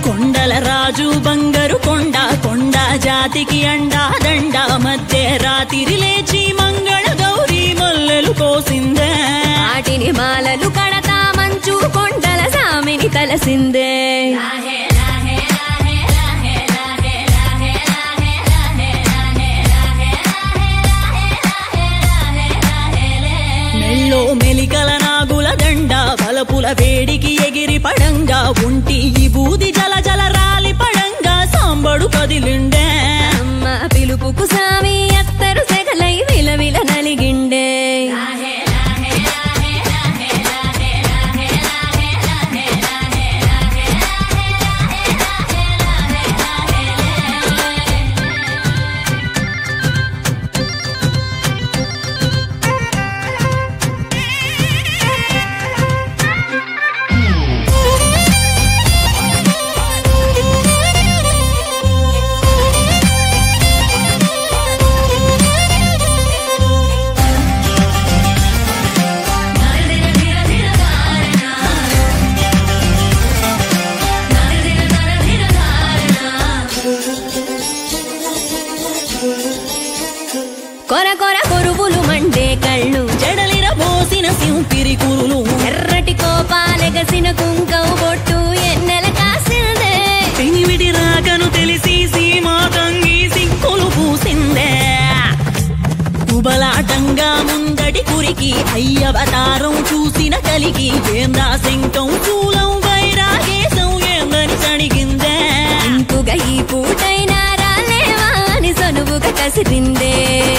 కొండల రాజు బంగారు కొండ కొండ జాతికి అండా దండ మధ్య రాత్రి లేచి మంగళ గౌరీ మల్లెలు కోసిందే వాటిని మాలలు కడతా మంచు కొండల సామిని తలసిందే మెల్లో మెలికల నాగుల దండ బలపుల వేడికి ఎగిరి పడంగా ఉంటి ఈ బూది జల జల రాలి పడంగా సాంబడు కదిలిండే అమ్మ పిలుపుకు సామి అత్తరు సెగలై విలవిల నలిగిండే కొర కొర కొరువులు మండే కళ్ళు జడలిర పోసిన సింపిరి కురులు ఎర్రటి కోపాలెగసిన కుంకం బొట్టు ఎన్నెల కాసిందే పెనివిడి రాకను తెలిసి సీమా తంగి సిక్కులు పూసిందే కుబలాటంగా ముందటి కురికి అయ్యవతారం చూసిన కలిగి ఏందా శంకం శూలం వైరాగేశం ఏందని సణిగిందే ఇంకుగా ఈ పూటైనా రాలేవా అని సనువుగా కసిరిందే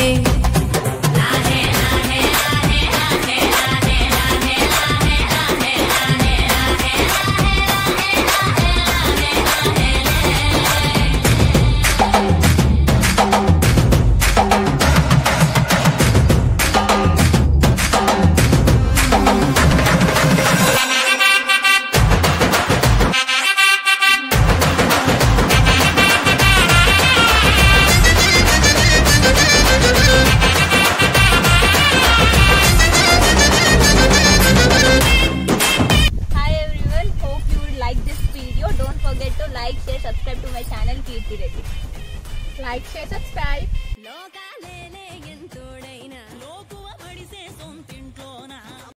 Hi everyone, hope you would like this video. Don't forget to like, share, subscribe to my channel Kirti Reddy. Like, share, subscribe. లోకాలేలే ఎంతోడ